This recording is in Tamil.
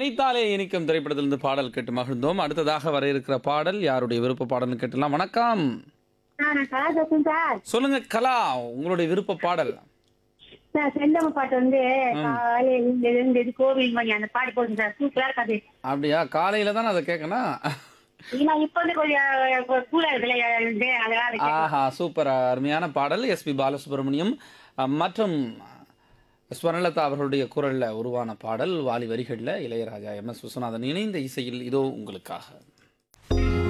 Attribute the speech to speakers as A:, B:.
A: நினைத்தாலே இனிக்கும் திரைப்படத்திலிருந்து பாடல் கேட்டு மகிழ்ந்தோம் அடுத்ததாக வர இருக்கிற பாடல் யாருடைய விருப்ப பாடல்னு கேட்டலாம் வணக்கம்
B: சார் நான் கலா பேசுறேன் சார்
A: சொல்லுங்க கலா உங்களுடைய விருப்ப பாடல்
B: சார் செந்தம பாட்டு வந்து காலையில இருந்து இது கோவில் மணி அந்த பாட்டு போடுங்க சார் சூப்பரா இருக்காது
A: அப்படியா காலையில தான் அதை கேட்கணும்
B: ஏன்னா இப்ப வந்து கொஞ்சம் கூலா இருக்குல்ல இருந்து அதெல்லாம் இருக்கு
A: ஆஹா சூப்பர் அருமையான பாடல் எஸ்பி பாலசுப்ரமணியம் அஹ், மற்றும் ஸ்வர்ணலதா அவர்களுடைய குரல்ல உருவான பாடல் வாலி வரிகளில் இளையராஜா எம் எஸ் விஸ்வநாதன் இணைந்த இசையில் இதோ உங்களுக்காக